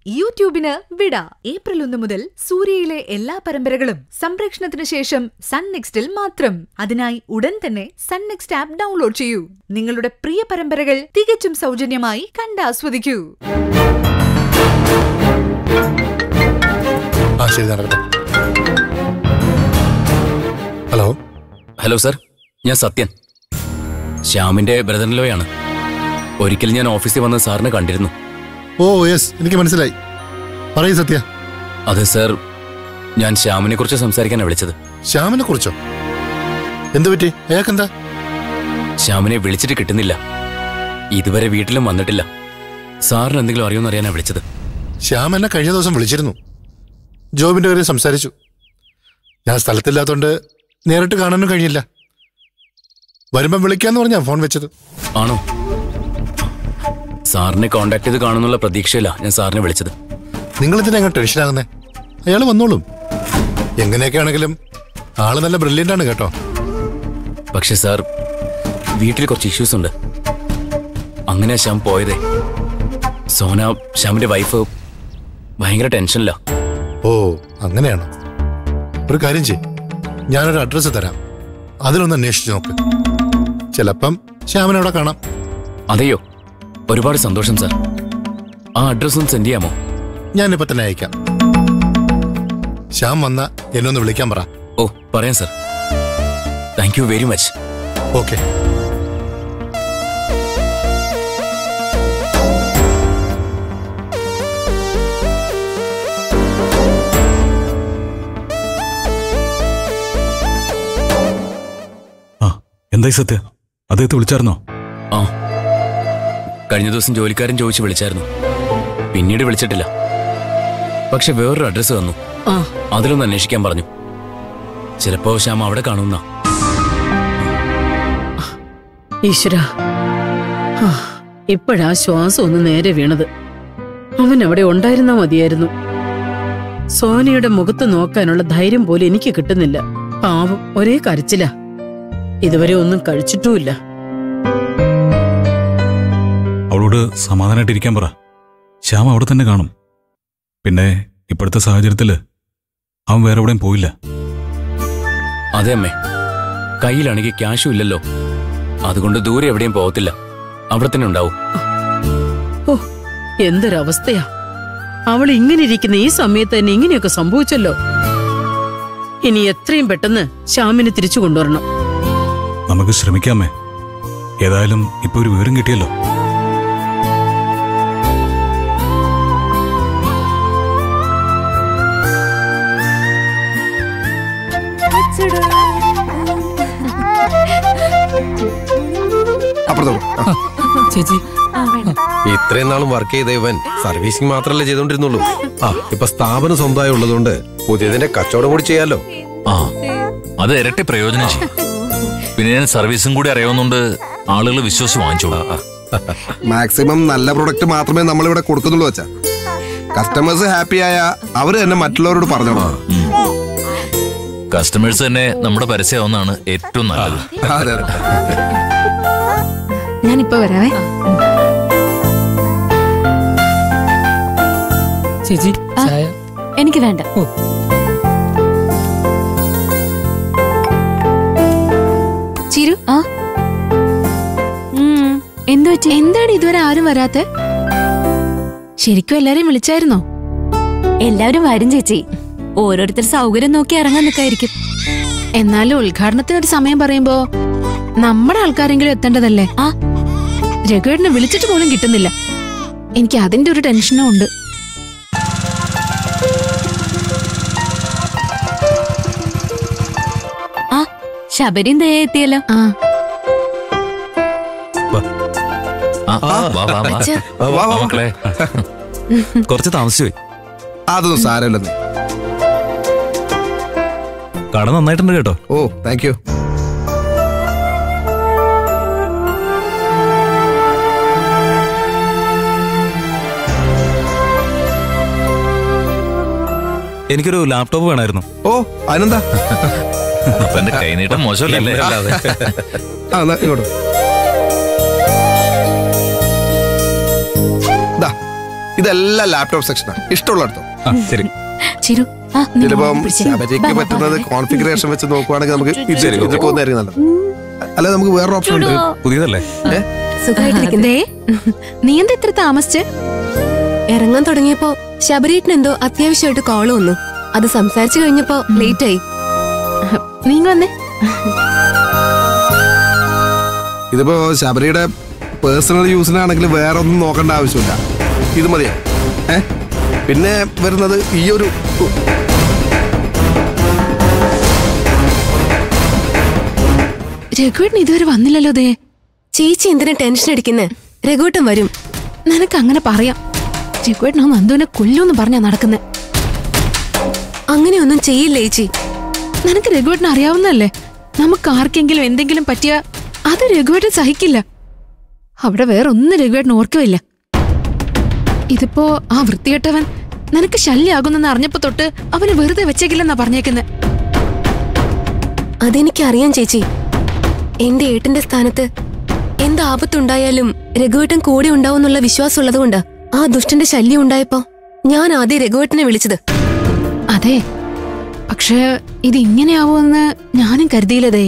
യൂട്യൂബിന് വിട ഏപ്രിൽ ഒന്ന് മുതൽ സൂര്യയിലെ എല്ലാ പരമ്പരകളും സംപ്രേഷണത്തിന് ശേഷം സൺ നെക്സ്റ്റിൽ മാത്രം അതിനായി ഉടൻ തന്നെ സൺ നെക്സ്റ്റ് ആപ്പ് ഡൗൺലോഡ് ചെയ്യൂ നിങ്ങളുടെ പ്രിയ പരമ്പരകൾ തികച്ചും സൗജന്യമായി കണ്ടാസ്വദിക്കൂ ആ ശരി നടക്കട്ടെ ഹലോ ഹലോ സർ ഞാൻ സത്യൻ ശ്യാമിന്റെ ബ്രദറിലോയാണ് ഒരിക്കൽ ഞാൻ ഓഫീസിൽ വന്ന് സാറിനെ കണ്ടിരുന്നു ഓ യെസ് എനിക്ക് മനസ്സിലായി പറയൂ സത്യ അതെ സർ ഞാൻ ശ്യാമിനെ കുറിച്ച് സംസാരിക്കാനാണ് വിളിച്ചത് ശ്യാമിനെ കുറിച്ചോ എന്തു പറ്റി അയാൾക്കെന്താ ശ്യാമിനെ വിളിച്ചിട്ട് കിട്ടുന്നില്ല ഇതുവരെ വീട്ടിലും വന്നിട്ടില്ല സാറിന് എന്തെങ്കിലും അറിയുമെന്ന് അറിയാനാണ് വിളിച്ചത് ശ്യാം എന്നെ കഴിഞ്ഞ ദിവസം വിളിച്ചിരുന്നു ജോബിന്റെ കാര്യം സംസാരിച്ചു ഞാൻ സ്ഥലത്തില്ലാത്തോണ്ട് നേരിട്ട് കാണാനും കഴിഞ്ഞില്ല വരുമ്പം വിളിക്കാന്ന് പറഞ്ഞാ ഫോൺ വെച്ചത് ആണോ സാറിനെ കോണ്ടാക്ട് ചെയ്ത് കാണുന്നുള്ള പ്രതീക്ഷയില്ല ഞാൻ സാറിനെ വിളിച്ചത് നിങ്ങൾ എന്തിനാ അങ്ങനെ ടെൻഷൻ ആകുന്നേ അയാൾ വന്നോളും എങ്ങനെയൊക്കെ ആണെങ്കിലും ആള് നല്ല ബ്രില്യൻ്റ് ആണ് കേട്ടോ പക്ഷെ സാർ വീട്ടിൽ കുറച്ച് ഇഷ്യൂസ് ഉണ്ട് അങ്ങനെ ശ്യാം പോയതേ സോന ശ്യാമിന്റെ വൈഫ് ഭയങ്കര ടെൻഷനില്ല ഓ അങ്ങനെയാണോ ഒരു കാര്യം ചെയ് ഞാനൊരു അഡ്രസ്സ് തരാം അതിലൊന്ന് അന്വേഷിച്ച് നോക്ക് ചിലപ്പം ശ്യാമനെ അവിടെ കാണാം അതെയോ ഒരുപാട് സന്തോഷം സാർ ആ അഡ്രസ് ഒന്ന് സെൻഡ് ചെയ്യാമോ ഞാനിപ്പോ തന്നെ അയക്കാം ശ്യാം വന്ന എന്നെ ഒന്ന് വിളിക്കാൻ പറ ഓ പറയാം sir thank you very much okay ആ എന്തായി സത്യ അദ്ദേഹത്തെ വിളിച്ചായിരുന്നോ ആ കഴിഞ്ഞ ദിവസം ജോലിക്കാരൻ ചോദിച്ച് വിളിച്ചായിരുന്നു പിന്നീട് വിളിച്ചിട്ടില്ല പക്ഷെ വേറൊരു അഡ്രസ്സ് തന്നു ആ അതിലൊന്ന് അന്വേഷിക്കാൻ പറഞ്ഞു ചിലപ്പോ ശ്യാം അവിടെ കാണുന്ന ഈശ്വര ഇപ്പോഴാ ശ്വാസം ഒന്ന് നേരെ വീണത് അവൻ അവിടെ ഉണ്ടായിരുന്നാ മതിയായിരുന്നു സോനയുടെ മുഖത്ത് നോക്കാനുള്ള ധൈര്യം പോലും എനിക്ക് കിട്ടുന്നില്ല പാവം ഒരേ കരച്ചില ഇതുവരെ ഒന്നും കഴിച്ചിട്ടുമില്ല അവളോട് സമാധാനമായിട്ടിരിക്കാൻ പറ ശ്യാം അവിടെ തന്നെ കാണും പിന്നെ ഇപ്പോഴത്തെ സാഹചര്യത്തില് അവൻ വേറെ എവിടെയും പോയില്ല അതെ അമ്മേ കയ്യിലാണെങ്കിൽ ക്യാഷും ഇല്ലല്ലോ അതുകൊണ്ട് ദൂരെ എവിടെയും പോകത്തില്ല അവിടെ തന്നെ ഉണ്ടാവും ഓ എന്തൊരവസ്ഥയാ അവൾ ഇങ്ങനെ ഇരിക്കുന്ന ഈ സമയത്ത് തന്നെ ഇങ്ങനെയൊക്കെ സംഭവിച്ചല്ലോ ഇനി എത്രയും പെട്ടെന്ന് ശ്യാമിനെ തിരിച്ചു കൊണ്ടുവരണം നമുക്ക് ശ്രമിക്കാമേ ഏതായാലും ഇപ്പൊ ഒരു വിവരം കിട്ടിയല്ലോ അപ്പുറത്തോട്ട് ആ. ചേച്ചി ഇത്രയും നാളും വർക്ക് ചെയ്ത ഇവൻ സർവീസിംഗ് മാത്രമല്ലേ ചെയ്തോണ്ടിരുന്നുള്ളൂ ആ ഇപ്പൊ സ്ഥാപനം സ്വന്തമായി ഉള്ളതുകൊണ്ട് പുതിയതിന്റെ കച്ചവടം കൂടി ചെയ്യാലോ ആ അത് ഇരട്ടി പ്രയോജനം ചെയ്യും പിന്നെ ഞാൻ സർവീസും കൂടി അറിയാവുന്നതുകൊണ്ട് ആളുകൾ വിശ്വസിച്ച് വാങ്ങിച്ചോളൂ മാക്സിമം നല്ല പ്രൊഡക്റ്റ് മാത്രമേ നമ്മളിവിടെ കൊടുക്കുന്നുള്ളൂ വെച്ചാ കസ്റ്റമേഴ്സ് ഹാപ്പി ആയ അവര് തന്നെ മറ്റുള്ളവരോട് പറഞ്ഞോളാം കസ്റ്റമേഴ്സ് തന്നെ നമ്മുടെ പരസ്യമാവുന്നതാണ് ഏറ്റവും നല്ലത് അതെ അതെ ഞാനിപ്പോ വരാവേ ചേച്ചി ചായ എനിക്ക് വേണ്ട ഓ. ചിരു ആ എന്തു പറ്റി എന്താണ് ഇതുവരെ ആരും വരാത്തെ ശരിക്കും എല്ലാരെയും വിളിച്ചായിരുന്നോ എല്ലാവരും വരും ചേച്ചി ഓരോരുത്തർ സൗകര്യം നോക്കി ഇറങ്ങാൻ നിൽക്കായിരിക്കും എന്നാലും ഉദ്ഘാടനത്തിന് ഒരു സമയം പറയുമ്പോ നമ്മുടെ ആൾക്കാരെങ്കിലും എത്തേണ്ടതല്ലേ ആ രഘുവേട്ടനെ വിളിച്ചിട്ട് പോലും കിട്ടുന്നില്ല എനിക്ക് അതിന്റെ ഒരു ടെൻഷനും ഉണ്ട് ആ ശബരിയും ദയ എത്തിയല്ലോ ആ ആ, വാ, വാ, വാ. അച്ഛാ. വാ, വാ, ആ, വാ. മക്കളെ കുറച്ച് താമസിച്ചുപോയി അതൊന്നും സാരമില്ലെന്നേ കട നന്നായിട്ടുണ്ട് കേട്ടോ ഓ താങ്ക് യു എനിക്കൊരു ലാപ്ടോപ്പ് വേണമായിരുന്നു ഓ അതിനെന്താ അപ്പൊ എന്റെ കൈനീട്ടം മോശമല്ലേ അല്ലാതെ. ആ എന്നാ ഇങ്ങോട്ട് ദാ ഇതെല്ലാം ലാപ്ടോപ്പ് സെക്ഷനാണ് ഇഷ്ടമുള്ളടത്തോ ആ ശരി ചിരു ആ നീ ചിലപ്പം മോളെ പിടിച്ചേ. ശബരിക്ക് വാ, വാ, പറ്റുന്നത് വാ. കോൺഫിഗറേഷൻ വെച്ച് നോക്കുവാണെങ്കിൽ നമുക്ക് ഇത് ഇത് പോകുന്നതായിരിക്കും നല്ലത് അല്ല നമുക്ക് വേറൊരു ഓപ്ഷൻ ഉണ്ട് പുതിയതല്ലേ ദേ, നീ എന്താ ഇത്ര താമസിച്ചേ ഇറങ്ങാൻ തുടങ്ങിയപ്പോ ശബരീട്ടിന് എന്തോ അത്യാവശ്യമായിട്ട് കോള് വന്നു അത് സംസാരിച്ചു കഴിഞ്ഞപ്പോ ലേറ്റ് ആയി നീ ഇങ്ങ് വന്നേ ഇതിപ്പോ ശബരിയുടെ പേഴ്സണൽ യൂസിനാണെങ്കിൽ വേറെ ഒന്നും നോക്കേണ്ട ആവശ്യമില്ല ഇത് മതിയാ ഏ പിന്നെ വരുന്നത് ഈ ഒരു രഘുവേട്ടൻ ഇതുവരെ വന്നില്ലല്ലോ ദേ ചേച്ചി എന്തിനാ ടെൻഷൻ അടിക്കുന്നേ രഘുട്ടം വരും നിനക്ക് അങ്ങനെ പറയാം രഘുവേട്ടൻ ആ നന്ദുവിനെ കൊല്ലൂന്ന് പറഞ്ഞാ നടക്കുന്നെ അങ്ങനെയൊന്നും ചെയ്യില്ല ചേച്ചി നിനക്ക് രഘുവേട്ടൻ അറിയാവുന്നതല്ലേ നമുക്ക് ആർക്കെങ്കിലും എന്തെങ്കിലും പറ്റിയ അത് രഘുവേട്ടൻ സഹിക്കില്ല അവിടെ വേറെ ഒന്നും രഘുവേട്ടൻ ഓർക്കുമില്ല ഇതിപ്പോ ആ വൃത്തികെട്ടവൻ നിനക്ക് ശല്യാകുന്നെന്ന് അറിഞ്ഞപ്പോ തൊട്ട് അവന് വെറുതെ വെച്ചേക്കില്ലെന്നാ പറഞ്ഞേക്കുന്നെ അതെനിക്കറിയാം ചേച്ചി എന്റെ ഏട്ടന്റെ സ്ഥാനത്ത് എന്ത് ആപത്തുണ്ടായാലും രഘുവേട്ടൻ കൂടെ ഉണ്ടാവുന്നുള്ള വിശ്വാസം ഉള്ളതുകൊണ്ട് ആ ദുഷ്ടന്റെ ശല്യം ഉണ്ടായപ്പോ ഞാൻ ആദ്യം രഘുവേട്ടനെ വിളിച്ചത് അതെ പക്ഷേ ഇത് ഇങ്ങനെയാവുമെന്ന് ഞാനും കരുതിയില്ലതേ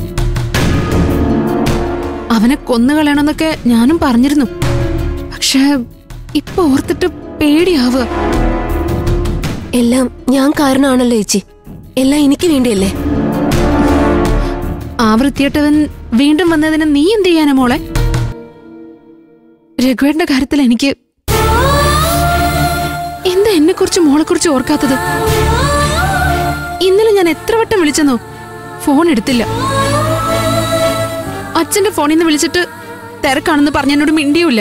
അവനെ കൊന്നുകളയണമെന്നൊക്കെ ഞാനും പറഞ്ഞിരുന്നു പക്ഷേ ഇപ്പൊ ഓർത്തിട്ട് പേടിയാവുക എല്ലാം ഞാൻ കാരണമാണല്ലോ ചേച്ചി എല്ലാം എനിക്ക് വേണ്ടിയല്ലേ ആ വൃത്തിയേട്ടവൻ വീണ്ടും വന്നതിന് നീ എന്ത് ചെയ്യാനാ മോളെ രഘുവേട്ടന്റെ കാര്യത്തിൽ എനിക്ക് എന്താ എന്നെ കുറിച്ച് മോളെ കുറിച്ച് ഓർക്കാത്തത് ഇന്നലെ ഞാൻ എത്ര വട്ടം വിളിച്ചെന്നോ ഫോൺ എടുത്തില്ല അച്ഛന്റെ ഫോണിൽ നിന്ന് വിളിച്ചിട്ട് തിരക്കാണെന്ന് പറഞ്ഞ എന്നോട് മിണ്ടിയുമില്ല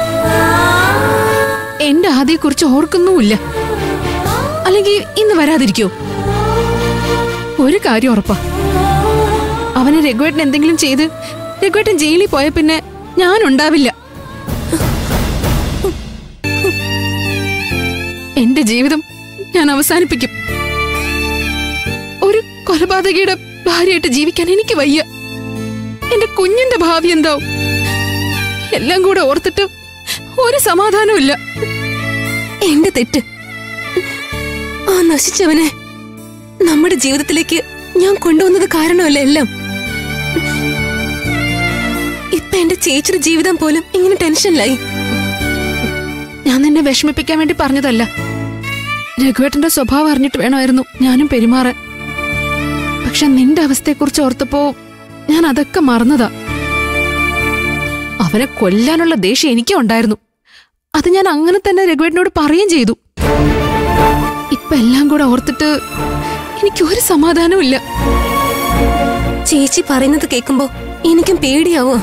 എന്റെ ആദ്യയെ കുറിച്ച് ഓർക്കുന്നുമില്ല അല്ലെങ്കിൽ ഇന്ന് വരാതിരിക്കോ ഒരു കാര്യം ഉറപ്പാ അവന് രഘുവേട്ടൻ എന്തെങ്കിലും ചെയ്ത് രഘുവേട്ടൻ ജയിലിൽ പോയ പിന്നെ ഞാൻ ഉണ്ടാവില്ല എന്റെ ജീവിതം ഞാൻ അവസാനിപ്പിക്കും ഒരു കൊലപാതകയുടെ ഭാര്യയായിട്ട് ജീവിക്കാൻ എനിക്ക് വയ്യ എന്റെ കുഞ്ഞിന്റെ ഭാവി എന്താവും എല്ലാം കൂടെ ഓർത്തിട്ട് ഒരു സമാധാനവും ഇല്ല എന്റെ തെറ്റ് ആ നശിച്ചവനെ നമ്മുടെ ജീവിതത്തിലേക്ക് ഞാൻ കൊണ്ടുവന്നത് കാരണമല്ല എല്ലാം ഇപ്പൊ എന്റെ ചേച്ചിയുടെ ജീവിതം പോലും ഇങ്ങനെ ടെൻഷനിലായി ഞാൻ നിന്നെ വിഷമിപ്പിക്കാൻ വേണ്ടി പറഞ്ഞതല്ല രഘുവേട്ടന്റെ സ്വഭാവം അറിഞ്ഞിട്ട് വേണമായിരുന്നു ഞാനും പെരുമാറാൻ പക്ഷെ നിന്റെ അവസ്ഥയെക്കുറിച്ച് ഓർത്തപ്പോ ഞാൻ അതൊക്കെ മറന്നതാ അവനെ കൊല്ലാനുള്ള ദേഷ്യം എനിക്കും ഉണ്ടായിരുന്നു അത് ഞാൻ അങ്ങനെ തന്നെ രഘുവേട്ടനോട് പറയുകയും ചെയ്തു ഇപ്പൊ എല്ലാം കൂടെ ഓർത്തിട്ട് എനിക്ക് ഒരു സമാധാനവും ഇല്ല ചേച്ചി പറയുന്നത് കേൾക്കുമ്പോ എനിക്കും പേടിയാവോ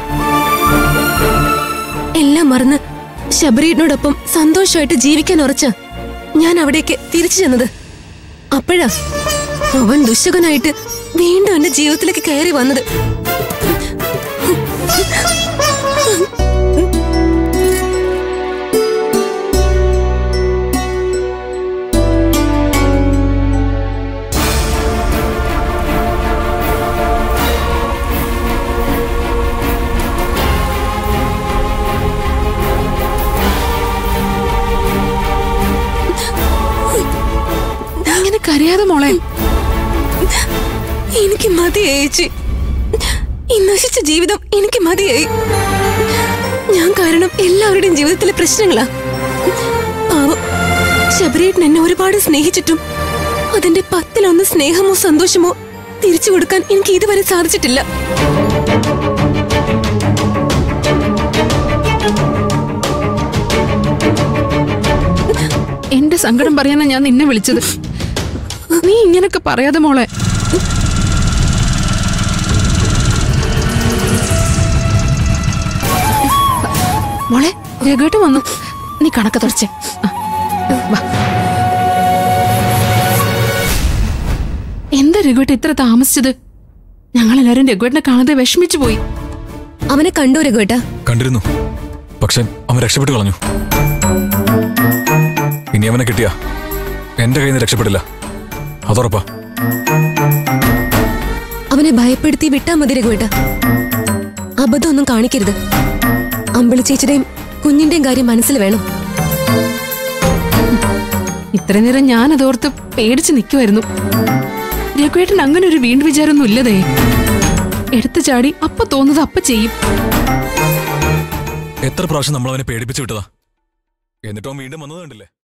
എല്ലാം മറന്ന് ശബരീനോടൊപ്പം സന്തോഷമായിട്ട് ജീവിക്കാൻ ഉറച്ച ഞാൻ അവിടേക്ക് തിരിച്ചു ചെന്നത് അപ്പോഴാ അവൻ ദുശകനായിട്ട് വീണ്ടും എന്റെ ജീവിതത്തിലേക്ക് കയറി വന്നത് ഇങ്ങനെ കരയാതെ മോളെ എനിക്ക് മതിയായി ചേച്ചി ഈ നശിച്ച ജീവിതം എനിക്ക് മതിയായി ഞാൻ കാരണം എല്ലാവരുടെയും ജീവിതത്തിലെ പ്രശ്നങ്ങളാ പാവം ശബരീട്ടൻ എന്നെ ഒരുപാട് സ്നേഹിച്ചിട്ടും അതിന്റെ പത്തിലൊന്ന് സ്നേഹമോ സന്തോഷമോ തിരിച്ചു കൊടുക്കാൻ എനിക്ക് ഇതുവരെ സാധിച്ചിട്ടില്ല എന്റെ സങ്കടം പറയാനാ ഞാൻ നിന്നെ വിളിച്ചത് നീ ഇങ്ങനൊക്കെ പറയാതെ മോളെ മോളെ രഘുവേട്ടൻ വന്നു നീ കണക്ക് തുടച്ചേ ആ, വാ. എന്താ രഘുവേട്ടൻ ഇത്ര താമസിച്ചത് ഞങ്ങളെല്ലാരും രഘുവേട്ടനെ കാണാതെ വിഷമിച്ചു പോയി അവനെ കണ്ടോ രഘുവേട്ടാ കണ്ടിരുന്നു പക്ഷെ അവൻ രക്ഷപ്പെട്ടു കളഞ്ഞു ഇനി അവനെ കിട്ടിയ എന്റെ കയ്യിൽ നിന്ന് രക്ഷപ്പെടില്ല അതുറപ്പാ അവനെ ഭയപ്പെടുത്തി വിട്ടാ മതി രഘുവേട്ടാ അബദ്ധമൊന്നും കാണിക്കരുത് അമ്പിളി ചേച്ചിയുടെയും കുഞ്ഞിന്റെയും കാര്യം മനസ്സിൽ വേണം ഇത്ര നേരം ഞാൻ അതോർത്ത് പേടിച്ച് നിൽക്കുമായിരുന്നു രഘുവേട്ടൻ അങ്ങനെ ഒരു വീണ്ടും വിചാരമൊന്നും ഇല്ലതേ എടുത്തു ചാടി അപ്പ തോന്നുന്നത് അപ്പ ചെയ്യും എത്ര പ്രാവശ്യം നമ്മൾ അവനെ പേടിപ്പിച്ചു വിട്ടതാ എന്നിട്ടോ വീണ്ടും വന്നത് കണ്ടില്ലേ